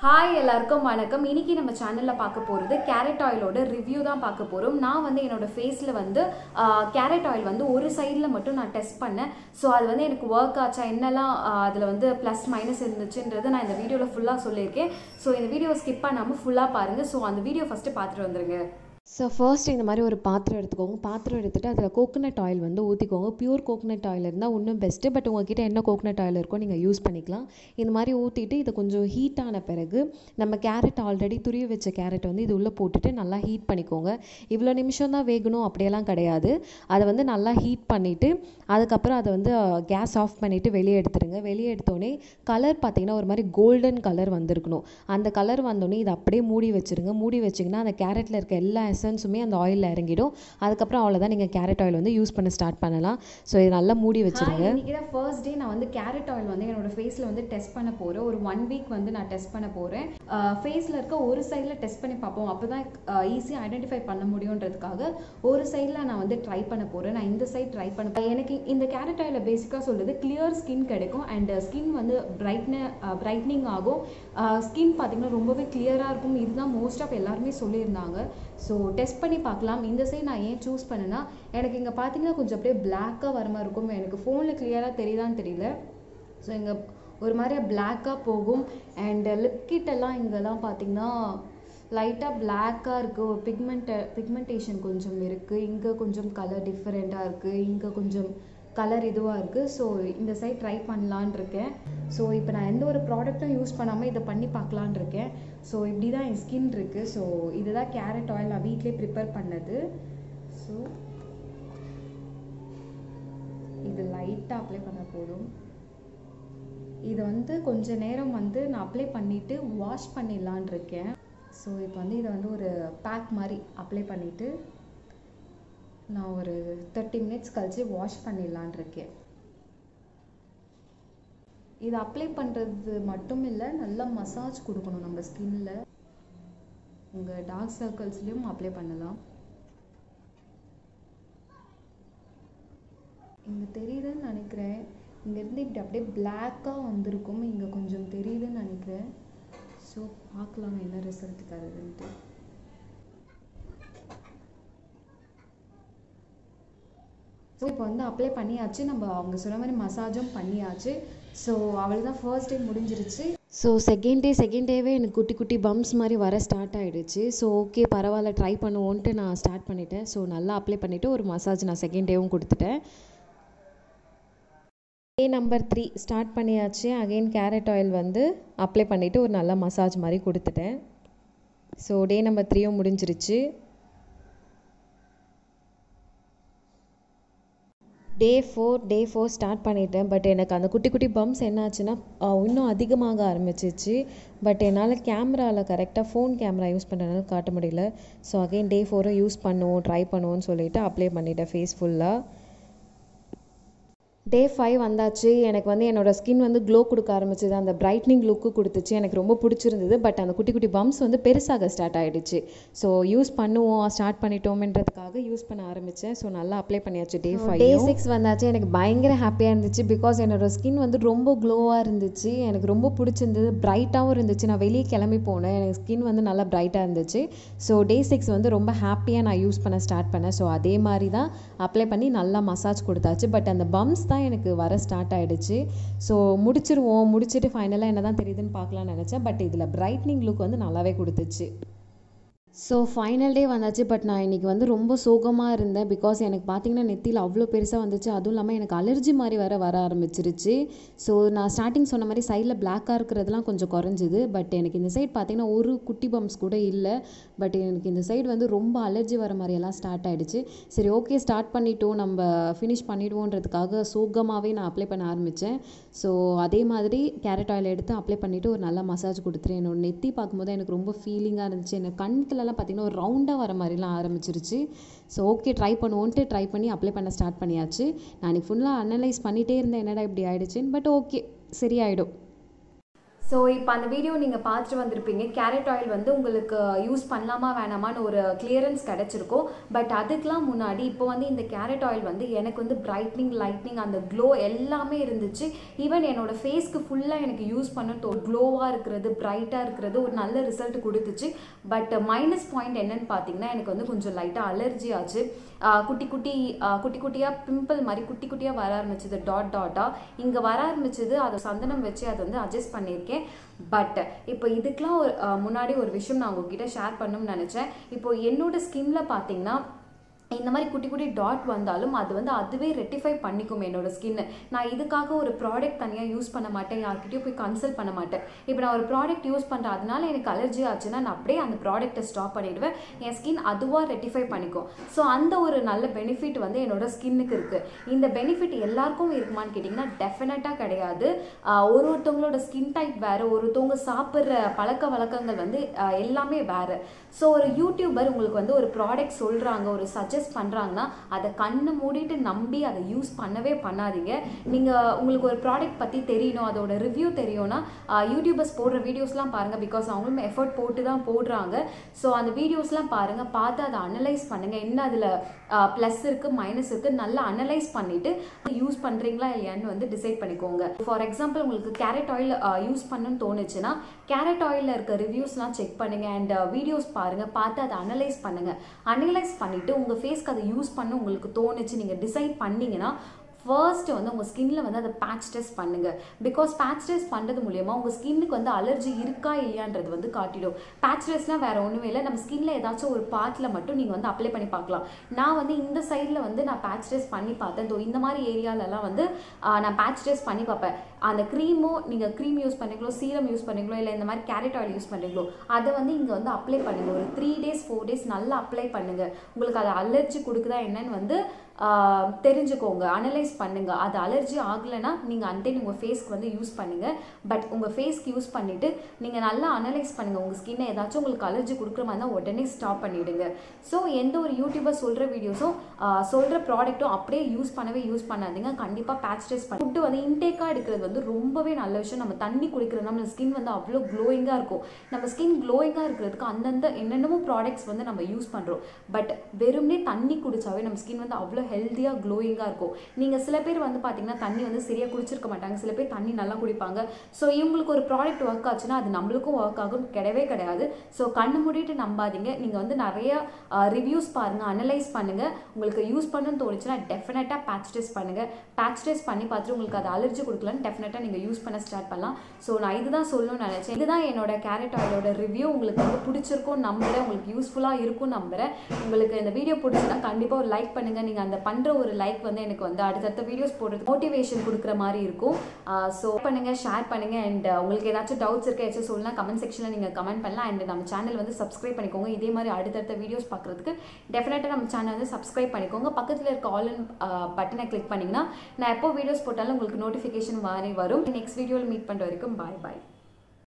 hi எல்லாருக்கும் வணக்கம் இன்னைக்கு நம்ம சேனலில் பார்க்க போகிறது கேரட் ஆயிலோட ரிவ்யூ தான் பார்க்க போகிறோம் நான் வந்து என்னோட ஃபேஸில் வந்து கேரட் ஆயில் வந்து ஒரு சைடில் மட்டும் நான் டெஸ்ட் பண்ணேன் ஸோ அது வந்து எனக்கு ஒர்க் ஆச்சா என்னெல்லாம் அதில் வந்து ப்ளஸ் மைனஸ் இருந்துச்சுன்றது நான் இந்த வீடியோவில் ஃபுல்லாக சொல்லியிருக்கேன் ஸோ இந்த வீடியோ ஸ்கிப் பண்ணாமல் ஃபுல்லாக பாருங்கள் ஸோ அந்த வீடியோ ஃபஸ்ட்டு பார்த்துட்டு வந்துருங்க ஸோ ஃபர்ஸ்ட் இந்த மாதிரி ஒரு பாத்திரம் எடுத்துக்கோங்க பாத்திரம் எடுத்துகிட்டு அதில் கோகோனட் ஆயில் வந்து ஊற்றிக்கோங்க பியூர் கோகோனட் ஆயில் இருந்தால் இன்னும் பெஸ்ட்டு பட் உங்ககிட்ட என்ன கோகோனட் ஆயில் இருக்கோ நீங்கள் யூஸ் பண்ணிக்கலாம் இந்த மாதிரி ஊற்றிட்டு இதை கொஞ்சம் ஹீட் ஆன பிறகு நம்ம கேரட் ஆல்ரெடி துருவி வச்ச கேரட் வந்து இது உள்ளே போட்டுட்டு நல்லா ஹீட் பண்ணிக்கோங்க இவ்வளோ நிமிஷம் தான் வேகணும் அப்படியெல்லாம் கிடையாது அதை வந்து நல்லா ஹீட் பண்ணிவிட்டு அதுக்கப்புறம் அதை வந்து கேஸ் ஆஃப் பண்ணிவிட்டு வெளியே எடுத்துருங்க வெளியே எடுத்தோடனே கலர் பார்த்தீங்கன்னா ஒரு மாதிரி கோல்டன் கலர் வந்திருக்கணும் அந்த கலர் வந்தோடனே இதை அப்படியே மூடி வச்சுருங்க மூடி வச்சிங்கன்னா அந்த கேரட்டில் இருக்க எல்லா எசன்ஸுமே அந்த ஆயிலில் இறங்கிடும் அதுக்கப்புறம் அவ்வளோதான் நீங்கள் கேரட் ஆயில் வந்து யூஸ் பண்ண ஸ்டார்ட் பண்ணலாம் ஸோ இது நல்லா மூடி வச்சுருங்க இன்னைக்கு தான் ஃபர்ஸ்ட் டே நான் வந்து கேரட் ஆயில் வந்து என்னோட ஃபேஸில் வந்து டெஸ்ட் பண்ண போகிறேன் ஒரு ஒன் வீக் வந்து நான் டெஸ்ட் பண்ண போகிறேன் ஃபேஸில் இருக்க ஒரு சைடில் டெஸ்ட் பண்ணி பார்ப்போம் அப்போ தான் ஈஸியாக ஐடென்டிஃபை பண்ண முடியுன்றதுக்காக ஒரு சைடில் நான் வந்து ட்ரை பண்ண போகிறேன் நான் இந்த சைட் ட்ரை பண்ண எனக்கு இந்த கேரட் ஆயிலில் பேசிக்காக சொல்லுது கிளியர் ஸ்கின் கிடைக்கும் அண்ட் ஸ்கின் வந்து பிரைட்ன பிரைட்னிங் ஆகும் ஸ்கின் பார்த்தீங்கன்னா ரொம்பவே கிளியராக இருக்கும் இதுதான் மோஸ்ட் ஆஃப் எல்லாருமே சொல்லியிருந்தாங்க ஸோ டெஸ்ட் பண்ணி பார்க்கலாம் இந்த சைட் நான் ஏன் சூஸ் பண்ணேன்னா எனக்கு இங்கே பார்த்தீங்கன்னா கொஞ்சம் அப்படியே பிளாக்காக வர மாதிரி இருக்கும் எனக்கு ஃபோனில் கிளியராக தெரியுதான்னு தெரியல ஸோ இங்கே ஒரு மாதிரியா பிளாக்காக போகும் அண்ட் லிப் எல்லாம் இங்கெல்லாம் பார்த்தீங்கன்னா லைட்டாக பிளாக்காக இருக்குது ஒரு பிக்மெண்ட பிக்மெண்டேஷன் கொஞ்சம் இருக்குது இங்கே கொஞ்சம் கலர் டிஃப்ரெண்ட்டாக இருக்குது இங்கே கொஞ்சம் கலர் இதுவாக இருக்குது ஸோ இந்த சைட் ட்ரை பண்ணலான் இருக்கேன் ஸோ இப்போ நான் எந்த ஒரு ப்ராடக்ட்டும் யூஸ் பண்ணாமல் இதை பண்ணி பார்க்கலான் இருக்கேன் ஸோ இப்படி தான் என் ஸ்கின் இருக்குது ஸோ இதுதான் கேரட் ஆயில் நான் வீட்லேயே ப்ரிப்பேர் பண்ணது ஸோ இது லைட்டாக அப்ளை பண்ண போதும் இதை வந்து கொஞ்ச நேரம் வந்து நான் அப்ளை பண்ணிவிட்டு வாஷ் பண்ணிடலான் இருக்கேன் ஸோ இப்போ வந்து இதை வந்து ஒரு பேக் மாதிரி அப்ளை பண்ணிவிட்டு நான் ஒரு தேர்ட்டி மினிட்ஸ் கழித்து வாஷ் பண்ணிடலான் இருக்கேன் இது அப்ளை பண்ணுறது மட்டும் இல்லை நல்லா மசாஜ் கொடுக்கணும் நம்ம ஸ்கின்ல உங்கள் டார்க் சர்க்கிள்ஸ்லேயும் அப்ளை பண்ணலாம் இங்கே தெரியுதுன்னு நினைக்கிறேன் இங்கேருந்து இப்படி அப்படியே பிளாக்காக வந்திருக்கும் இங்கே கொஞ்சம் தெரியுதுன்னு நினைக்கிறேன் ஸோ பார்க்கலாம் என்ன ரிசல்ட் தருதுன்ட்டு ஸோ இப்போ வந்து அப்ளை பண்ணியாச்சு நம்ம அவங்க சொன்ன மாதிரி மசாஜும் பண்ணியாச்சு ஸோ அவள் தான் ஃபர்ஸ்ட் டே முடிஞ்சிருச்சு ஸோ செகண்ட் டே செகண்ட் டேவே எனக்கு குட்டி குட்டி பம்ப்ஸ் மாதிரி வர ஸ்டார்ட் ஆகிடுச்சு ஸோ ஓகே பரவாயில்ல ட்ரை பண்ணுவோன்ட்டு நான் ஸ்டார்ட் பண்ணிட்டேன் ஸோ நல்லா அப்ளை பண்ணிவிட்டு ஒரு மசாஜ் நான் செகண்ட் டேவும் கொடுத்துட்டேன் டே நம்பர் த்ரீ ஸ்டார்ட் பண்ணியாச்சு அகெயின் கேரட் ஆயில் வந்து அப்ளை பண்ணிவிட்டு ஒரு நல்ல மசாஜ் மாதிரி கொடுத்துட்டேன் ஸோ டே நம்பர் த்ரீயும் முடிஞ்சிருச்சு day four day four start பண்ணிட்டேன் பட் எனக்கு அந்த குட்டி குட்டி பம்ப்ஸ் என்னாச்சுன்னா இன்னும் அதிகமாக ஆரம்பிச்சிச்சு பட் என்னால் கேமராவில் கரெக்டாக ஃபோன் கேமரா யூஸ் பண்ணுறதுனால காட்ட முடியல ஸோ அகைன் டே ஃபோரும் யூஸ் பண்ணுவோம் ட்ரை பண்ணுவோன்னு சொல்லிவிட்டு அப்ளை பண்ணிட்டேன் ஃபேஸ் ஃபுல்லாக டே ஃபைவ் வந்தாச்சு எனக்கு வந்து என்னோடய ஸ்கின் வந்து க்ளோ கொடுக்க ஆரம்பிச்சது அந்த பிரைட்னிங் லுக்கு கொடுத்துச்சு எனக்கு ரொம்ப பிடிச்சிருந்தது பட் அந்த குட்டி குட்டி பம்ப்ஸ் வந்து பெருசாக ஸ்டார்ட் ஆகிடுச்சு ஸோ யூஸ் பண்ணுவோம் ஸ்டார்ட் பண்ணிட்டோம்ன்றதுக்காக யூஸ் பண்ண ஆரம்பித்தேன் ஸோ நல்லா அப்ளை பண்ணியாச்சு டே ஃபைவ் டே சிக்ஸ் வந்தாச்சு எனக்கு பயங்கர ஹாப்பியாக இருந்துச்சு பிகாஸ் என்னோட ஸ்கின் வந்து ரொம்ப க்ளோவாக இருந்துச்சு எனக்கு ரொம்ப பிடிச்சிருந்தது பிரைட்டாகவும் இருந்துச்சு நான் வெளியே கிளம்பி போனேன் எனக்கு ஸ்கின் வந்து நல்லா பிரைட்டாக இருந்துச்சு ஸோ டே சிக்ஸ் வந்து ரொம்ப ஹாப்பியாக நான் யூஸ் பண்ண ஸ்டார்ட் பண்ணேன் ஸோ அதே மாதிரி தான் அப்ளை பண்ணி நல்லா மசாஜ் கொடுத்தாச்சு பட் அந்த பம்ப்ஸ் தான் எனக்கு வர ஸ்டார்ட் ஆகிடுச்சு ஸோ முடிச்சிருவோம் முடிச்சுட்டு ஃபைனலாக என்ன தான் தெரியுதுன்னு பார்க்கலான்னு நினச்சேன் பட் இதில் பிரைட்னிங் லுக் வந்து நல்லாவே கொடுத்துச்சு ஸோ ஃபைனல் டே வந்தாச்சு பட் நான் இன்றைக்கி வந்து ரொம்ப சோகமாக இருந்தேன் பிகாஸ் எனக்கு பார்த்தீங்கன்னா நெத்தியில் அவ்வளோ பெருசாக வந்துச்சு அதுவும் இல்லாமல் எனக்கு அலர்ஜி மாதிரி வர வர ஆரம்பிச்சிருச்சு ஸோ நான் ஸ்டார்டிங் சொன்ன மாதிரி சைடில் பிளாக்காக இருக்கிறதுலாம் கொஞ்சம் குறைஞ்சிது பட் எனக்கு இந்த சைட் பார்த்தீங்கன்னா ஒரு குட்டி பம்ப்ஸ் கூட இல்லை பட் எனக்கு இந்த சைடு வந்து ரொம்ப அலர்ஜி வர மாதிரியெல்லாம் ஸ்டார்ட் ஆகிடுச்சு சரி ஓகே ஸ்டார்ட் பண்ணிட்டோம் நம்ம ஃபினிஷ் பண்ணிவிடுவோன்றதுக்காக சோகமாகவே நான் அப்ளை பண்ண ஆரம்பித்தேன் ஸோ அதே மாதிரி கேரட் ஆயில் எடுத்து அப்ளை பண்ணிவிட்டு ஒரு நல்ல மசாஜ் கொடுத்துருேன் என்னோட நெத்தி பார்க்கும்போது எனக்கு ரொம்ப ஃபீலிங்காக இருந்துச்சு எனக்கு கண்ணுலலாம் பார்த்திங்கன்னா ஒரு ரவுண்டாக வர மாதிரிலாம் ஆரம்பிச்சிருச்சு ஸோ ஓகே ட்ரை பண்ணுவோன்ட்டு ட்ரை பண்ணி அப்ளை பண்ண ஸ்டார்ட் பண்ணியாச்சு நான் ஃபுல்லாக அனலைஸ் பண்ணிகிட்டே இருந்தேன் என்னடா இப்படி ஆகிடுச்சின்னு பட் ஓகே சரியாயிடும் ஸோ இப்போ அந்த வீடியோ நீங்கள் பார்த்துட்டு வந்திருப்பீங்க கேரட் ஆயில் வந்து உங்களுக்கு யூஸ் பண்ணலாமா வேணாமான்னு ஒரு கிளியரன்ஸ் கிடச்சிருக்கும் பட் அதுக்கெலாம் முன்னாடி இப்போ வந்து இந்த கேரட் ஆயில் வந்து எனக்கு வந்து பிரைட்னிங் லைட்னிங் அந்த க்ளோ எல்லாமே இருந்துச்சு ஈவன் என்னோட ஃபேஸ்க்கு ஃபுல்லாக எனக்கு யூஸ் பண்ண தோ க்ளோவாக இருக்கிறது பிரைட்டாக இருக்கிறது ஒரு நல்ல ரிசல்ட் கொடுத்துச்சு பட் மைனஸ் பாயிண்ட் என்னன்னு பார்த்தீங்கன்னா எனக்கு வந்து கொஞ்சம் லைட்டாக அலர்ஜி ஆச்சு ஆஹ் குட்டி குட்டி ஆஹ் குட்டி குட்டியாக பிம்பிள் மாதிரி குட்டி குட்டியாக வர ஆரம்பிச்சது டாட் டாட்டாக இங்கே வர ஆரம்பிச்சது அதை சந்தனம் வச்சு அதை வந்து அட்ஜஸ்ட் பண்ணியிருக்கேன் பட் இப்போ இதுக்கெலாம் ஒரு ஆஹ் முன்னாடி ஒரு விஷயம் நான் உங்ககிட்ட ஷேர் பண்ணணும்னு நினச்சேன் இப்போ என்னோட ஸ்கின்ல பார்த்தீங்கன்னா இந்த மாதிரி குட்டி குட்டி டாட் வந்தாலும் அது வந்து அதுவே ரெட்டிஃபை பண்ணிக்கும் என்னோட ஸ்கின்னு நான் இதுக்காக ஒரு ப்ராடக்ட் தனியாக யூஸ் பண்ண மாட்டேன் யார்கிட்டயும் போய் கன்சல்ட் பண்ண மாட்டேன் இப்போ நான் ஒரு ப்ராடக்ட் யூஸ் பண்ணுறேன் அதனால எனக்கு அலர்ஜி ஆச்சுன்னா நான் அப்படியே அந்த ப்ராடக்ட்டை ஸ்டாப் பண்ணிடுவேன் என் ஸ்கின் அதுவாக ரெட்டிஃபை பண்ணிக்கும் ஸோ அந்த ஒரு நல்ல பெனிஃபிட் வந்து என்னோட ஸ்கின்னுக்கு இருக்குது இந்த பெனிஃபிட் எல்லாருக்கும் இருக்குமான்னு கேட்டிங்கன்னா டெஃபினட்டாக கிடையாது ஆஹ் ஒரு ஒருத்தவங்களோட ஸ்கின் டைப் வேறு ஒருத்தவங்க சாப்பிட்ற பழக்க வழக்கங்கள் வந்து ஆஹ் எல்லாமே வேறு ஸோ ஒரு யூடியூபர் உங்களுக்கு வந்து ஒரு ப்ராடக்ட் சொல்கிறாங்க ஒரு சஜஸ்ட் பண்ணுறாங்கன்னா அதை கண்ணை மூடிட்டு நம்பி அதை யூஸ் பண்ணவே பண்ணாதீங்க நீங்கள் உங்களுக்கு ஒரு ப்ராடக்ட் பற்றி தெரியணும் அதோட ரிவ்யூ தெரியும்னா ஆஹ் யூடியூபர்ஸ் போடுற வீடியோஸ்லாம் பாருங்கள் பிகாஸ் அவங்களும் எஃபர்ட் போட்டு தான் போடுறாங்க ஸோ அந்த வீடியோஸ்லாம் பாருங்கள் பார்த்து அதை அனலைஸ் பண்ணுங்கள் என்ன அதில் ப்ளஸ் இருக்குது மைனஸ் இருக்குது நல்லா அனலைஸ் பண்ணிவிட்டு யூஸ் பண்ணுறீங்களா இல்லையான்னு வந்து டிசைட் பண்ணிக்கோங்க ஃபார் எக்ஸாம்பிள் உங்களுக்கு கேரட் ஆயில் யூஸ் பண்ணணும்னு தோணுச்சுன்னா கேரட் ஆயிலில் இருக்க ரிவ்யூஸ்லாம் செக் பண்ணுங்கள் அண்ட் வீடியோஸ் பாருங்கள் பார்த்து அதை அனலைஸ் பண்ணுங்கள் அனலைஸ் பண்ணிவிட்டு உங்கள் ஃபேஸ்க்கு அதை யூஸ் பண்ண உங்களுக்கு தோணுச்சு நீங்கள் டிசைட் பண்ணீங்கன்னா ஃபர்ஸ்ட் வந்து உங்கள் ஸ்கின்ல வந்து அதை பேட்ச் டெஸ்ட் பண்ணுங்க பிகாஸ் பேட்ச் டெஸ்ட் பண்ணுறது மூலியமா உங்கள் ஸ்கின்னுக்கு வந்து அலர்ஜி இருக்கா இல்லையான்றது வந்து காட்டிடும் பேட்ச் டெஸ்ட்லாம் வேற ஒன்றுமே இல்லை நம்ம ஸ்கின்ல ஏதாச்சும் ஒரு பார்ட்டில் மட்டும் நீங்கள் வந்து அப்ளை பண்ணி பார்க்கலாம் நான் வந்து இந்த சைடில் வந்து நான் பேட்ச் டெஸ்ட் பண்ணி பார்த்தேன் தோ இந்த மாதிரி ஏரியாலலாம் வந்து ஆஹ், நான் பேட்ச் டெஸ்ட் பண்ணி பார்ப்பேன் அந்த க்ரீமோ நீங்கள் க்ரீம் யூஸ் பண்ணுறீங்களோ சீரம் யூஸ் பண்ணுறீங்களோ இல்லை இந்த மாதிரி கேரட் ஆயில் யூஸ் பண்ணுறீங்களோ அதை வந்து இங்கே வந்து அப்ளை பண்ணுங்க ஒரு த்ரீ டேஸ் ஃபோர் டேஸ் நல்லா அப்ளை பண்ணுங்க உங்களுக்கு அது அலர்ஜி கொடுக்குதா என்னன்னு வந்து ஆஹ், தெரிஞ்சுக்கோங்க அனலைஸ் பண்ணுங்க அது அலர்ஜி ஆகலைன்னா நீங்கள் அந்த உங்கள் ஃபேஸ்க்கு வந்து யூஸ் பண்ணுங்க பட் உங்கள் ஃபேஸ்க்கு யூஸ் பண்ணிட்டு நீங்கள் நல்லா அனலைஸ் பண்ணுங்க உங்கள் ஸ்கின்னை ஏதாச்சும் உங்களுக்கு அலர்ஜி கொடுக்குற மாதிரி இருந்தால் உடனே ஸ்டாப் பண்ணிடுங்க ஸோ எந்த ஒரு யூடியூபர் சொல்கிற வீடியோஸும் சொல்கிற ப்ராடக்ட்டும் அப்படியே யூஸ் பண்ணவே யூஸ் பண்ணாதீங்க கண்டிப்பாக பேட்ச் டெஸ்ட் பண்ணி ஃபுட்டு வந்து இன்டேக்காக எடுக்கிறது வந்து ரொம்பவே நல்ல விஷயம் நம்ம தண்ணி குடிக்கிறது நம்ம ஸ்கின் வந்து அவ்வளோ க்ளோயிங்காக இருக்கும் நம்ம ஸ்கின் க்ளோயிங்காக இருக்கிறதுக்கு அந்தந்த என்னென்னமோ ப்ராடக்ட்ஸ் வந்து நம்ம யூஸ் பண்ணுறோம் பட் வெறும்னே தண்ணி குடிச்சாவே நம்ம ஸ்கின் வந்து அவ்வளோ ஹெல்த்தியாக க்ளோயிங்காக இருக்கும் நீங்கள் சில பேர் வந்து பார்த்தீங்கன்னா தண்ணி வந்து சரியாக குடிச்சிருக்க மாட்டாங்க சில பேர் தண்ணி நல்லா குடிப்பாங்க ஸோ இவங்களுக்கு ஒரு ப்ராடக்ட் ஒர்க் ஆச்சுன்னா அது நம்மளுக்கும் ஒர்க் ஆகும் கிடையவே கிடையாது ஸோ கண்ணு மூடிட்டு நம்பாதீங்க நீங்கள் வந்து நிறைய ரிவ்யூஸ் பாருங்கள் அனலைஸ் பண்ணுங்கள் உங்களுக்கு யூஸ் பண்ணணும்னு தோணுச்சுன்னா டெஃபினட்டாக பேட்ச் டெஸ்ட் பண்ணுங்கள் பேட்ச் டெஸ்ட் பண்ணி பார்த்துட்டு உங்களுக்கு அது அலர்ஜி கொடுக்கலன்னு டெஃபினட்டாக நீங்கள் யூஸ் பண்ண ஸ்டார்ட் பண்ணலாம் ஸோ நான் இதுதான் சொல்லணும்னு நினச்சேன் இதுதான் என்னோட கேரட் ஆயிலோட ரிவ்யூ உங்களுக்கு வந்து பிடிச்சிருக்கும் நம்புறேன் உங்களுக்கு யூஸ்ஃபுல்லாக இருக்கும் நம்புறேன் உங்களுக்கு இந்த வீடியோ பிடிச்சுன்னா கண்டிப்பாக ஒரு லைக் பண்ணுங்கள் நீங்கள் அந்த பண்ணுற ஒரு லைக் வந்து எனக்கு வந்து அடுத்தடுத்த வீடியோஸ் போடுறது மோட்டிவேஷன் கொடுக்குற மாதிரி இருக்கும் ஸோ பண்ணுங்கள் ஷேர் பண்ணுங்கள் அண்ட் உங்களுக்கு ஏதாச்சும் டவுட்ஸ் இருக்க ஏதாச்சும் சொல்லலாம் கமெண்ட் செக்ஷனில் நீங்கள் கமெண்ட் பண்ணலாம் அண்ட் நம்ம சேனல் வந்து சப்ஸ்கிரைப் பண்ணிக்கோங்க இதே மாதிரி அடுத்தடுத்த வீடியோஸ் பார்க்குறதுக்கு டெஃபினட்டாக நம்ம சேனல் வந்து சப்ஸ்கிரைப் பண்ணிக்கோங்க பக்கத்தில் இருக்க ஆல் இன் பட்டனை கிளிக் பண்ணிங்கன்னா நான் எப்போ வீடியோஸ் போட்டாலும் உங்களுக்கு நோட்டிஃபிகேஷன் மாதிரி வரும் நெக்ஸ்ட் வீடியோவில் மீட் பண்ணுற வரைக்கும் பாய் பாய்